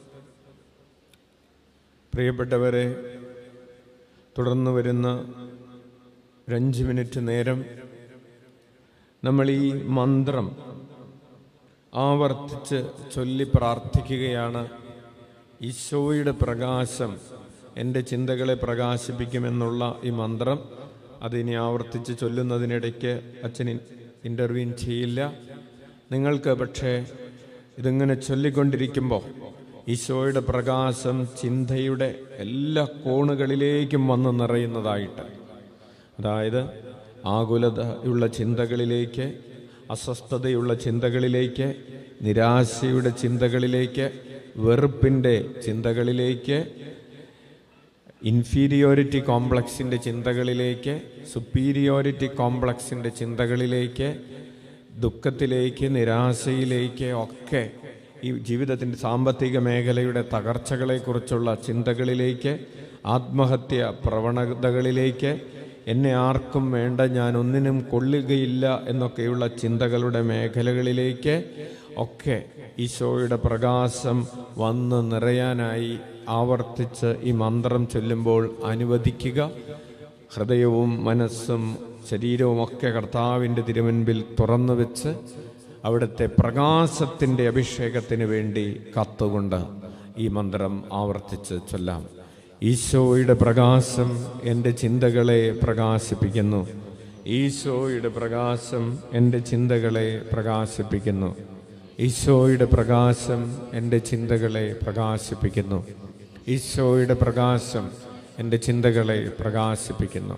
പ്രിയപ്പെട്ടവരെ തുടർന്ന് വരുന്ന ഒരു അഞ്ച് മിനിറ്റ് നേരം നമ്മൾ ഈ മന്ത്രം ആവർത്തിച്ച് ചൊല്ലി പ്രാർത്ഥിക്കുകയാണ് ഈശോയുടെ പ്രകാശം എൻ്റെ ചിന്തകളെ പ്രകാശിപ്പിക്കുമെന്നുള്ള ഈ മന്ത്രം അതിനി ആവർത്തിച്ച് ചൊല്ലുന്നതിനിടയ്ക്ക് അച്ഛൻ ഇൻ്റർവ്യൂ ചെയ്യില്ല നിങ്ങൾക്ക് പക്ഷേ ഇതിങ്ങനെ ചൊല്ലിക്കൊണ്ടിരിക്കുമ്പോൾ ഈശോയുടെ പ്രകാശം ചിന്തയുടെ എല്ലാ കോണുകളിലേക്കും വന്ന് നിറയുന്നതായിട്ട് അതായത് ആകുലതയുള്ള ചിന്തകളിലേക്ക് അസ്വസ്ഥതയുള്ള ചിന്തകളിലേക്ക് നിരാശയുടെ ചിന്തകളിലേക്ക് വെറുപ്പിൻ്റെ ചിന്തകളിലേക്ക് ഇൻഫീരിയോറിറ്റി കോംപ്ലക്സിൻ്റെ ചിന്തകളിലേക്ക് സുപ്പീരിയോറിറ്റി കോംപ്ലക്സിൻ്റെ ചിന്തകളിലേക്ക് ദുഃഖത്തിലേക്ക് നിരാശയിലേക്ക് ഒക്കെ ഈ ജീവിതത്തിൻ്റെ സാമ്പത്തിക മേഖലയുടെ തകർച്ചകളെക്കുറിച്ചുള്ള ചിന്തകളിലേക്ക് ആത്മഹത്യ പ്രവണതകളിലേക്ക് എന്നെ ആർക്കും വേണ്ട ഞാൻ ഒന്നിനും കൊള്ളുകയില്ല എന്നൊക്കെയുള്ള ചിന്തകളുടെ മേഖലകളിലേക്ക് ഒക്കെ ഈശോയുടെ പ്രകാശം വന്ന് നിറയാനായി ആവർത്തിച്ച് ഈ മന്ത്രം ചൊല്ലുമ്പോൾ അനുവദിക്കുക ഹൃദയവും മനസ്സും ശരീരവും ഒക്കെ കർത്താവിൻ്റെ തിരുമുൻപിൽ തുറന്നു വെച്ച് അവിടുത്തെ പ്രകാശത്തിൻ്റെ അഭിഷേകത്തിന് വേണ്ടി കത്തുകൊണ്ട് ഈ മന്ത്രം ആവർത്തിച്ച് ചൊല്ലാം ഈശോയുടെ പ്രകാശം എൻ്റെ ചിന്തകളെ പ്രകാശിപ്പിക്കുന്നു ഈശോയുടെ പ്രകാശം എൻ്റെ ചിന്തകളെ പ്രകാശിപ്പിക്കുന്നു ഈശോയുടെ പ്രകാശം എൻ്റെ ചിന്തകളെ പ്രകാശിപ്പിക്കുന്നു ഈശോയുടെ പ്രകാശം എൻ്റെ ചിന്തകളെ പ്രകാശിപ്പിക്കുന്നു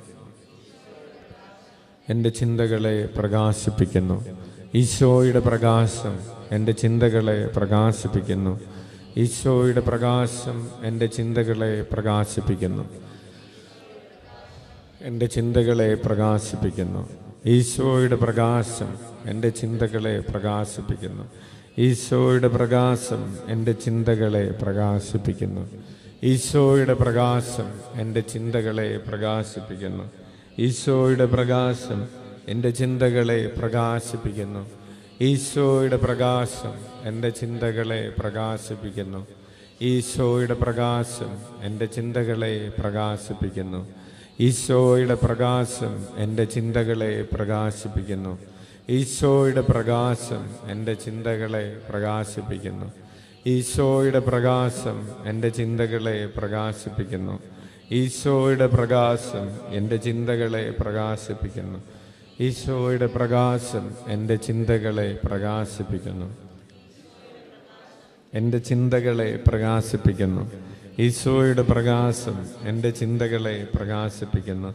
എൻ്റെ ചിന്തകളെ പ്രകാശിപ്പിക്കുന്നു ഈശോയുടെ പ്രകാശം എൻ്റെ ചിന്തകളെ പ്രകാശിപ്പിക്കുന്നു ഈശോയുടെ പ്രകാശം എൻ്റെ ചിന്തകളെ പ്രകാശിപ്പിക്കുന്നു എൻ്റെ ചിന്തകളെ പ്രകാശിപ്പിക്കുന്നു ഈശോയുടെ പ്രകാശം എൻ്റെ ചിന്തകളെ പ്രകാശിപ്പിക്കുന്നു ഈശോയുടെ പ്രകാശം എൻ്റെ ചിന്തകളെ പ്രകാശിപ്പിക്കുന്നു ഈശോയുടെ പ്രകാശം എൻ്റെ ചിന്തകളെ പ്രകാശിപ്പിക്കുന്നു ഈശോയുടെ പ്രകാശം എൻ്റെ ചിന്തകളെ പ്രകാശിപ്പിക്കുന്നു ഈശോയുടെ പ്രകാശം എൻ്റെ ചിന്തകളെ പ്രകാശിപ്പിക്കുന്നു ഈശോയുടെ പ്രകാശം എൻ്റെ ചിന്തകളെ പ്രകാശിപ്പിക്കുന്നു ഈശോയുടെ പ്രകാശം എൻ്റെ ചിന്തകളെ പ്രകാശിപ്പിക്കുന്നു ഈശോയുടെ പ്രകാശം എൻ്റെ ചിന്തകളെ പ്രകാശിപ്പിക്കുന്നു ഈശോയുടെ പ്രകാശം എൻ്റെ ചിന്തകളെ പ്രകാശിപ്പിക്കുന്നു ഈശോയുടെ പ്രകാശം എൻ്റെ ചിന്തകളെ പ്രകാശിപ്പിക്കുന്നു ഈശോയുടെ പ്രകാശം എൻ്റെ ചിന്തകളെ പ്രകാശിപ്പിക്കുന്നു എൻ്റെ ചിന്തകളെ പ്രകാശിപ്പിക്കുന്നു ഈശോയുടെ പ്രകാശം എൻ്റെ ചിന്തകളെ പ്രകാശിപ്പിക്കുന്നു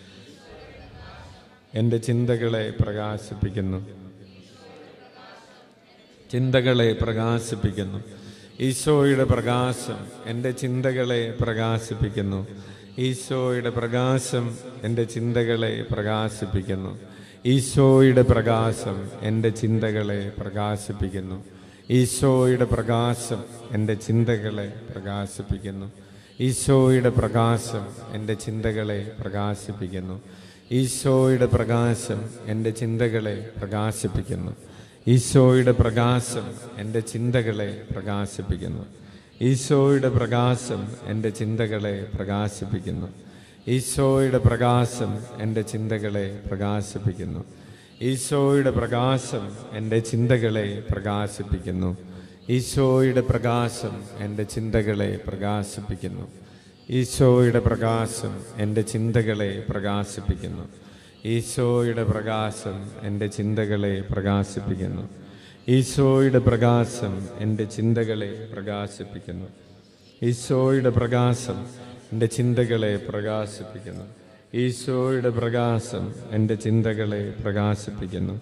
എൻ്റെ ചിന്തകളെ പ്രകാശിപ്പിക്കുന്നു ചിന്തകളെ പ്രകാശിപ്പിക്കുന്നു ഈശോയുടെ പ്രകാശം എൻ്റെ ചിന്തകളെ പ്രകാശിപ്പിക്കുന്നു ഈശോയുടെ പ്രകാശം എൻ്റെ ചിന്തകളെ പ്രകാശിപ്പിക്കുന്നു ഈശോയുടെ പ്രകാശം എൻ്റെ ചിന്തകളെ പ്രകാശിപ്പിക്കുന്നു ഈശോയുടെ പ്രകാശം എൻ്റെ ചിന്തകളെ പ്രകാശിപ്പിക്കുന്നു ഈശോയുടെ പ്രകാശം എൻ്റെ ചിന്തകളെ പ്രകാശിപ്പിക്കുന്നു ഈശോയുടെ പ്രകാശം എൻ്റെ ചിന്തകളെ പ്രകാശിപ്പിക്കുന്നു ഈശോയുടെ പ്രകാശം എൻ്റെ ചിന്തകളെ പ്രകാശിപ്പിക്കുന്നു ഈശോയുടെ പ്രകാശം എൻ്റെ ചിന്തകളെ പ്രകാശിപ്പിക്കുന്നു ഈശോയുടെ പ്രകാശം എൻ്റെ ചിന്തകളെ പ്രകാശിപ്പിക്കുന്നു ഈശോയുടെ പ്രകാശം എൻ്റെ ചിന്തകളെ പ്രകാശിപ്പിക്കുന്നു ഈശോയുടെ പ്രകാശം എൻ്റെ ചിന്തകളെ പ്രകാശിപ്പിക്കുന്നു ഈശോയുടെ പ്രകാശം എൻ്റെ ചിന്തകളെ പ്രകാശിപ്പിക്കുന്നു ഈശോയുടെ പ്രകാശം എൻ്റെ ചിന്തകളെ പ്രകാശിപ്പിക്കുന്നു ഈശോയുടെ പ്രകാശം എൻ്റെ ചിന്തകളെ പ്രകാശിപ്പിക്കുന്നു ഈശോയുടെ പ്രകാശം എൻ്റെ ചിന്തകളെ പ്രകാശിപ്പിക്കുന്നു ഈശോയുടെ പ്രകാശം എൻ്റെ ചിന്തകളെ പ്രകാശിപ്പിക്കുന്നു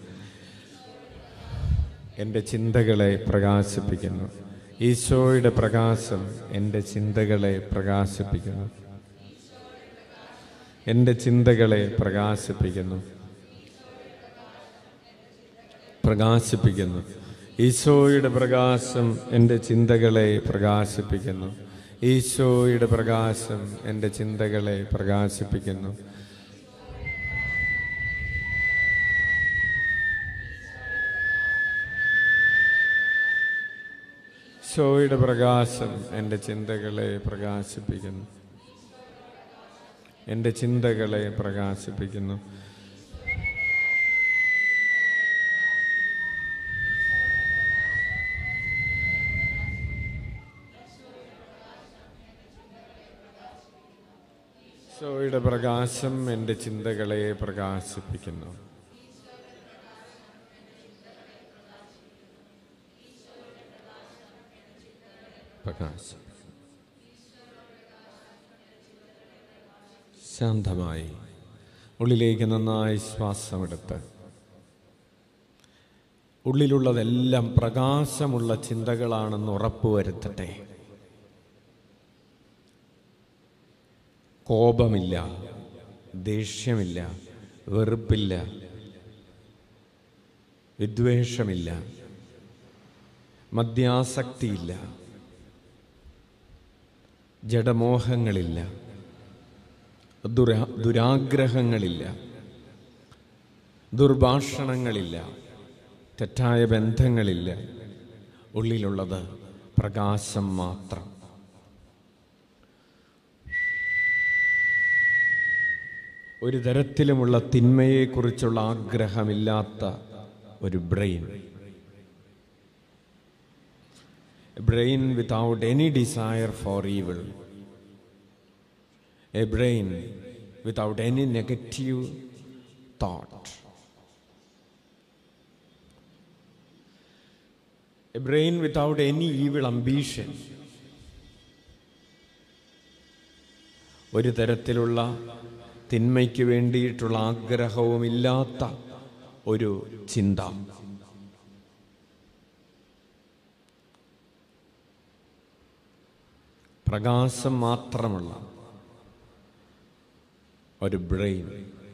എൻ്റെ ചിന്തകളെ പ്രകാശിപ്പിക്കുന്നു ഈശോയുടെ പ്രകാശം എൻ്റെ ചിന്തകളെ പ്രകാശിപ്പിക്കുന്നു എൻ്റെ ചിന്തകളെ പ്രകാശിപ്പിക്കുന്നു പ്രകാശിപ്പിക്കുന്നു ഈശോയുടെ പ്രകാശം എൻ്റെ ചിന്തകളെ പ്രകാശിപ്പിക്കുന്നു ഈശോയുടെ പ്രകാശം എൻ്റെ ചിന്തകളെ പ്രകാശിപ്പിക്കുന്നു ഈശോയുടെ പ്രകാശം എൻ്റെ ചിന്തകളെ പ്രകാശിപ്പിക്കുന്നു എൻ്റെ ചിന്തകളെ പ്രകാശിപ്പിക്കുന്നു ഈശോയുടെ പ്രകാശം എൻ്റെ ചിന്തകളെ പ്രകാശിപ്പിക്കുന്നു പ്രകാശം ശാന്തമായി ഉള്ളിലേക്ക് നന്നായി ശ്വാസമെടുത്ത് ഉള്ളിലുള്ളതെല്ലാം പ്രകാശമുള്ള ചിന്തകളാണെന്ന് ഉറപ്പുവരുത്തട്ടെ കോപമില്ല ദേഷ്യമില്ല വെറുപ്പില്ല വിദ്വേഷമില്ല മദ്യാസക്തിയില്ല ജഡമോഹങ്ങളില്ല ദുരാ ദുരാഗ്രഹങ്ങളില്ല ദുർഭാഷണങ്ങളില്ല തെറ്റായ ബന്ധങ്ങളില്ല ഉള്ളിലുള്ളത് പ്രകാശം മാത്രം ഒരു തരത്തിലുമുള്ള തിന്മയെക്കുറിച്ചുള്ള ആഗ്രഹമില്ലാത്ത ഒരു brain brain without any desire for evil a brain without any negative thought a brain without any evil ambition ഒരു തരത്തിലുള്ള തിന്മയ്ക്ക് വേണ്ടിയിട്ടുള്ള ആഗ്രഹവുമില്ലാത്ത ഒരു ചിന്ത പ്രകാശം മാത്രമുള്ള ഒരു ബ്രെയിൻ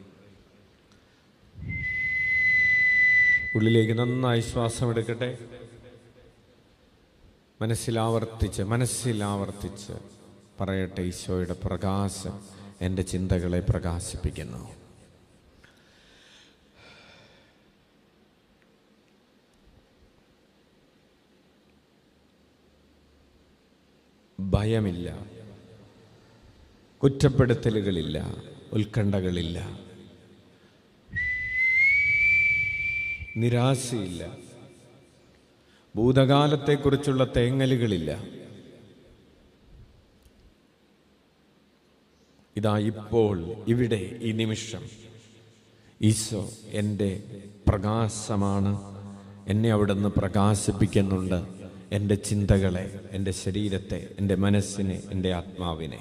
ഉള്ളിലേക്ക് നന്നായി ശ്വാസം എടുക്കട്ടെ മനസ്സിലാവർത്തിച്ച് മനസ്സിലാവർത്തിച്ച് പറയട്ടെ ഈശോയുടെ പ്രകാശം എൻ്റെ ചിന്തകളെ പ്രകാശിപ്പിക്കുന്നു ഭയമില്ല കുറ്റപ്പെടുത്തലുകളില്ല ഉത്കണ്ഠകളില്ല നിരാശയില്ല ഭൂതകാലത്തെക്കുറിച്ചുള്ള തേങ്ങലുകളില്ല ഇതാ ഇപ്പോൾ ഇവിടെ ഈ നിമിഷം ഈശോ എൻ്റെ പ്രകാശമാണ് എന്നെ അവിടുന്ന് പ്രകാശിപ്പിക്കുന്നുണ്ട് എൻ്റെ ചിന്തകളെ എൻ്റെ ശരീരത്തെ എൻ്റെ മനസ്സിനെ എൻ്റെ ആത്മാവിനെ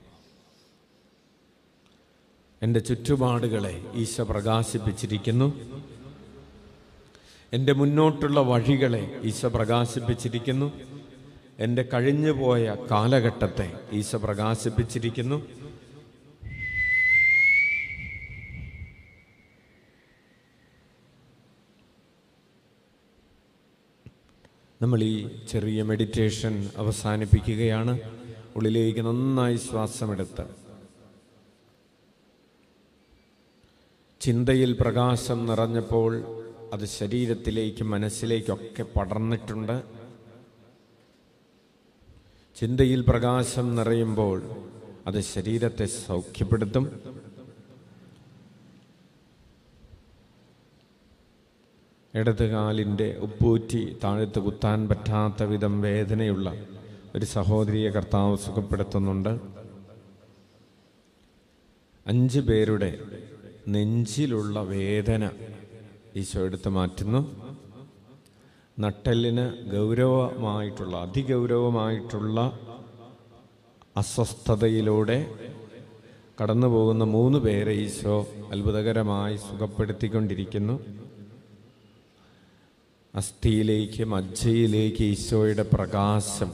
എൻ്റെ ചുറ്റുപാടുകളെ ഈശോ പ്രകാശിപ്പിച്ചിരിക്കുന്നു എൻ്റെ മുന്നോട്ടുള്ള വഴികളെ ഈശോ പ്രകാശിപ്പിച്ചിരിക്കുന്നു എൻ്റെ കഴിഞ്ഞുപോയ കാലഘട്ടത്തെ ഈശോ പ്രകാശിപ്പിച്ചിരിക്കുന്നു നമ്മൾ ഈ ചെറിയ മെഡിറ്റേഷൻ അവസാനിപ്പിക്കുകയാണ് ഉള്ളിലേക്ക് നന്നായി ശ്വാസമെടുത്ത് ചിന്തയിൽ പ്രകാശം നിറഞ്ഞപ്പോൾ അത് ശരീരത്തിലേക്കും മനസ്സിലേക്കൊക്കെ പടർന്നിട്ടുണ്ട് ചിന്തയിൽ പ്രകാശം നിറയുമ്പോൾ അത് ശരീരത്തെ സൗഖ്യപ്പെടുത്തും ഇടത് കാലിൻ്റെ ഉപ്പൂറ്റി താഴത്ത് കുത്താൻ പറ്റാത്ത വിധം വേദനയുള്ള ഒരു സഹോദരിയെ കർത്താവ് സുഖപ്പെടുത്തുന്നുണ്ട് അഞ്ച് പേരുടെ നെഞ്ചിലുള്ള വേദന ഈശോ എടുത്ത് മാറ്റുന്നു നട്ടെല്ലിന് ഗൗരവമായിട്ടുള്ള അതിഗൗരവമായിട്ടുള്ള അസ്വസ്ഥതയിലൂടെ കടന്നു പോകുന്ന മൂന്ന് പേരെ ഈശോ അത്ഭുതകരമായി സുഖപ്പെടുത്തിക്കൊണ്ടിരിക്കുന്നു അസ്ഥിയിലേക്ക് മജ്ജയിലേക്ക് ഈശോയുടെ പ്രകാശം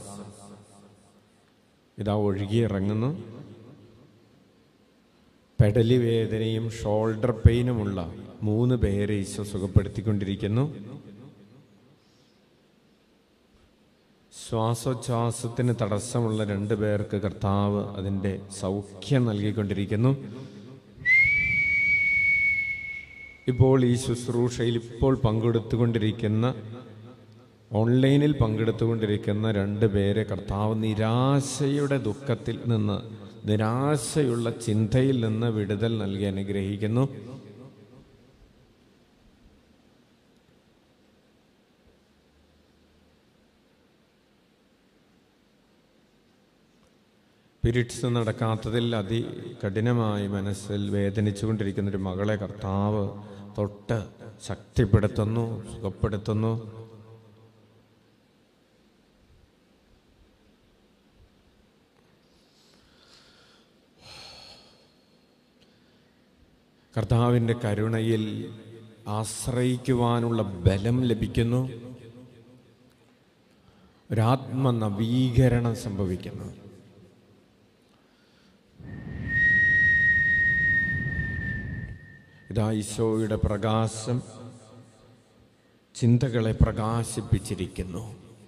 ഇതാ ഒഴുകിയിറങ്ങുന്നു പെടലി വേദനയും ഷോൾഡർ പെയിനുമുള്ള മൂന്ന് പേരെ ഈശോ സുഖപ്പെടുത്തിക്കൊണ്ടിരിക്കുന്നു ശ്വാസോച്ഛ്വാസത്തിന് തടസ്സമുള്ള രണ്ട് പേർക്ക് കർത്താവ് അതിൻ്റെ സൗഖ്യം നൽകിക്കൊണ്ടിരിക്കുന്നു ഇപ്പോൾ ഈ ശുശ്രൂഷയിൽ ഇപ്പോൾ പങ്കെടുത്തുകൊണ്ടിരിക്കുന്ന ഓൺലൈനിൽ പങ്കെടുത്തുകൊണ്ടിരിക്കുന്ന രണ്ട് പേരെ കർത്താവ് നിരാശയുടെ ദുഃഖത്തിൽ നിന്ന് നിരാശയുള്ള ചിന്തയിൽ നിന്ന് വിടുതൽ നൽകി അനുഗ്രഹിക്കുന്നു പിരിറ്റ്സ് നടക്കാത്തതിൽ അതികഠിനമായി മനസ്സിൽ വേദനിച്ചുകൊണ്ടിരിക്കുന്ന ഒരു മകളെ കർത്താവ് തൊട്ട് ശക്തിപ്പെടുത്തുന്നു സുഖപ്പെടുത്തുന്നു കർത്താവിൻ്റെ കരുണയിൽ ആശ്രയിക്കുവാനുള്ള ബലം ലഭിക്കുന്നു ഒരാത്മനവീകരണം സംഭവിക്കുന്നു ഇതാ ഈശോയുടെ പ്രകാശം ചിന്തകളെ പ്രകാശിപ്പിച്ചിരിക്കുന്നു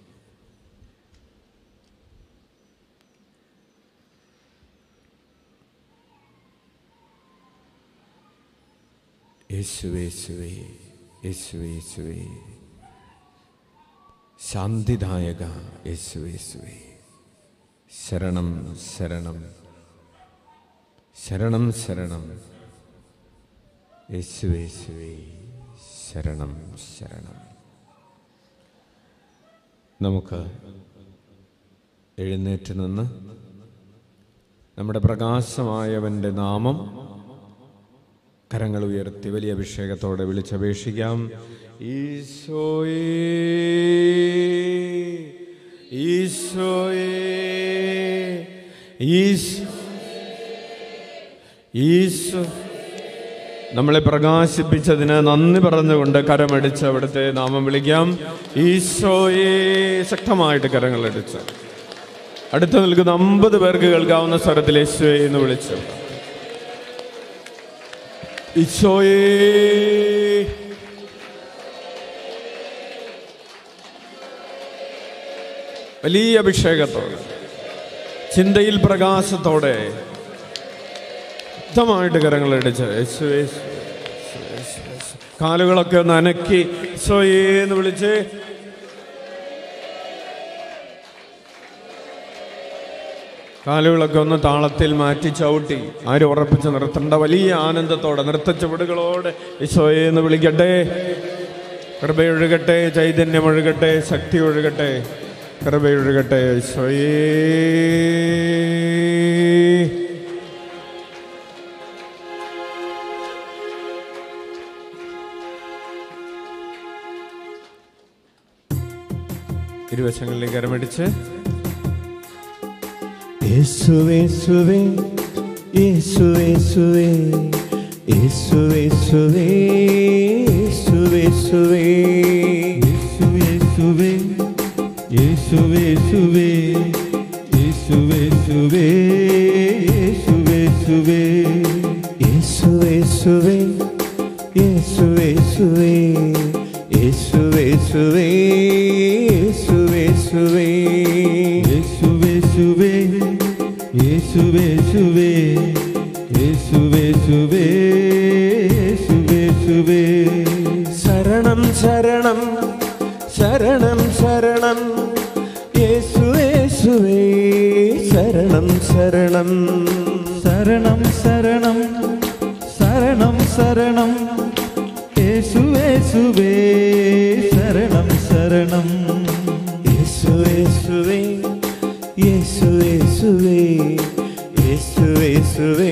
യേശുവേ യേശുവേ യേശുവേ യേശുവേ ശാന്തിദായക യേശുവേ യേശുവേ ശരണം ശരണം ശരണം ശരണം യേശുവേ യേശുവേ ശരണം ശരണം നമുക്ക് എഴുന്നേറ്റ് നിന്ന് നമ്മുടെ പ്രകാശമായവൻ്റെ നാമം കരങ്ങൾ ഉയർത്തി വലിയ അഭിഷേകത്തോടെ വിളിച്ചപേക്ഷിക്കാം ഈശോയേ ഈശോയേ ഈശോ ഈശോ നമ്മളെ പ്രകാശിപ്പിച്ചതിന് നന്ദി പറഞ്ഞുകൊണ്ട് കരമടിച്ച് അവിടുത്തെ നാമം വിളിക്കാം ഈശോയെ ശക്തമായിട്ട് കരങ്ങളടിച്ച് അടുത്ത് നിൽക്കുന്ന അമ്പത് പേർക്ക് കേൾക്കാവുന്ന സ്വരത്തിൽ യേശുവെ എന്ന് വിളിച്ചു ഈശോയേ വലിയ അഭിഷേകത്തോടെ ചിന്തയിൽ പ്രകാശത്തോടെ ശക്തമായിട്ട് കരങ്ങളടിച്ച് യേശുവേ യേശുവേ, യേശുവേ, യേശുവേ. കാലുകളൊക്കെ ഒന്ന് അനക്കി ഈശോയേ എന്ന് വിളിച്ച് കാലുകളൊക്കെ ഒന്ന് താളത്തിൽ മാറ്റി ചവിട്ടി ആരും ഉറപ്പിച്ച് നിർത്തേണ്ട വലിയ ആനന്ദത്തോടെ നൃത്തച്ചുവടുകളോടെ ഈശോയെ എന്ന് വിളിക്കട്ടെ കൃപയൊഴുകട്ടെ ചൈതന്യം ഒഴുകട്ടെ ശക്തി ഒഴുകട്ടെ കൃപയൊഴുകട്ടെ ഈശോയേ ഇരുവശങ്ങളിലേക്ക് കരമടിച്ച് യേശുവേശുവേ യേശുവേശുവേ യേശുവേശുവേ യേശുവേശുവേ യേശുവേശുവേ യേശുവേശുവേ യേശുവേ യേശുവേ യേശുവേ യേശുവേ യേശുവേ യേശുവേ യേശുവേ യേശുവേ യേശുവേ യേശുവേ യേശുവേ യേശുവേ യേശുവേ യേശുവേ യേശുവേ യേശുവേ യേശുവേ ശരണം ശരണം ശരണം ശരണം യേശുവേശുവേ ശരണം ശരണം ശരണം ശരണം ശരണം ശരണം യേശുവേശുവേ ശരണം ശരണം യേശുവേശുവേ യേശുവേശുവേ യേശുവേശുവേ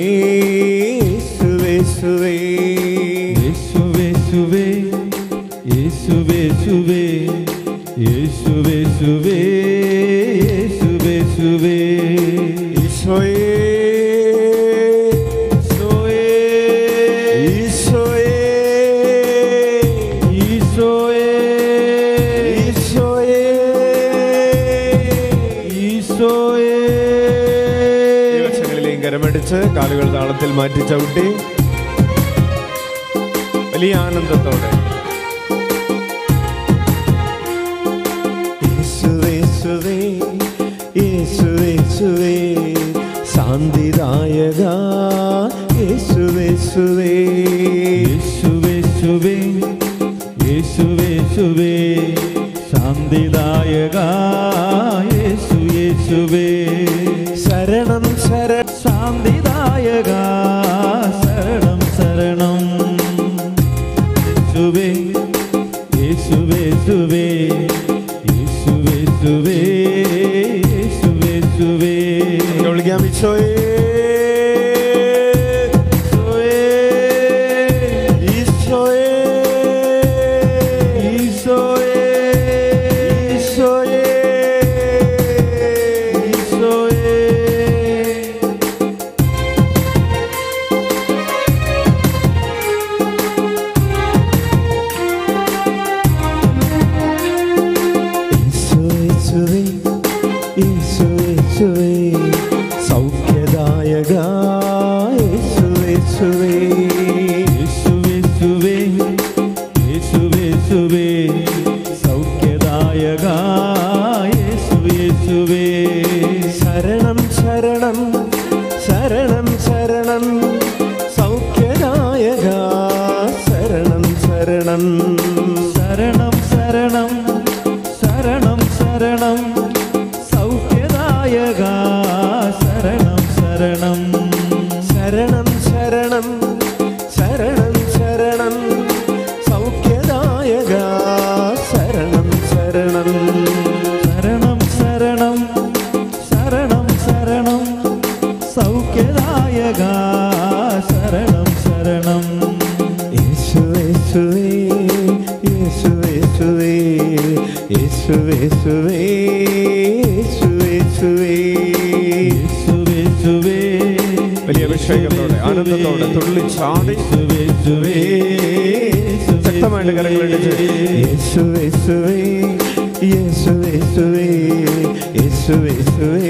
യേശുവേശുവേ യേശുവേശുവേ യേശുവേശുവേ യേശുവേശുവേ യേശുവേശുവേ ഈശോയേ ഈശോയേ ഈശോയേ ഈശോയേ ഈശോയേ ദിവസങ്ങളിലെയും കരമടിച്ച് കാലുകൾ താളത്തിൽ മാറ്റി ചവിട്ടി വലിയ ആനന്ദത്തോടെ യേശുവേശുവേ യേശുവേശുവേ ശാന്തിദായക യേശുവേശുവേ യേശുവേശുവേ യേശുവേശുവേ ശാന്തിദായക യേശു യേശുവേ ശരണം ശര ശാന്തിദായക ശരണം ശരണം യേശുവേ യേശുവേശുവേ യേശുവേശുവേ യേശുവേശുവേ വിളിക്കാം ഈശോയേ ഈശോയേ ഈശോയേ ഈശോയേ ഈശോയേ യേശുവേ യേശുവേ സൗഖ്യദായക യേശുവേ യേശുവേശുവേ യേശുവേശുവേ സൗഖ്യദായക യേശുവേശുവേ ശരണം ശരണം ശരണം ശരണം സൗഖ്യദായക ശരണം ശരണം ശരണം ശരണം ശരണം ശരണം സൗഖ്യദായക ശരണം ശരണം ശരണം ശരണം ശരണം ശരണം സൗഖ്യദായക ശരണം ശരണം ശരണം ശരണം ശരണം ശരണം സൗഖ്യദായക ശരണം ശരണം യേശുവേശുവേ യേശുവേശുവേ യേശുവേശുവേ യേശുവേശുവേ യേശുവേശുവേ വലിയ അഭിഷേകത്തോടെ ആനന്ദത്തോടെ തുള്ളി ചാടി യേശുവേശുവേ ശക്തമായിട്ട് കരങ്ങളിടിച്ച് യേശുവേശുവേ യേശുവേശുവേ യേശുവേശുവേ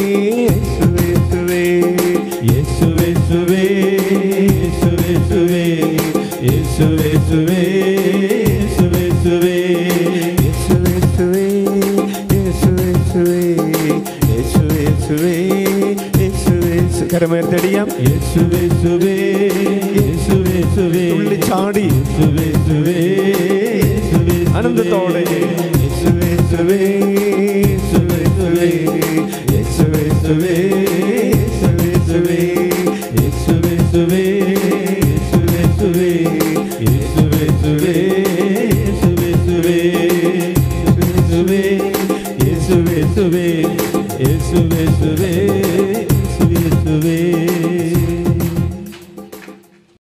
യേശുവേശുവേ യേശുവേശുവേ യേശുവേശുവേ യേശുവേശുവേ യേശുവേശുവേ യേശുവേശുവേ യേശുവേശുവേ യേശുവേശുവേ യേശുവേശു കരമേർത്തടിയാം യേശുവേശുവേ യേശുവേശുവേ തുള്ളി ചാടി യേശുവേശുവേ യേശുവേശുവേ ആനന്ദത്തോടെ യേശുവേശുവേ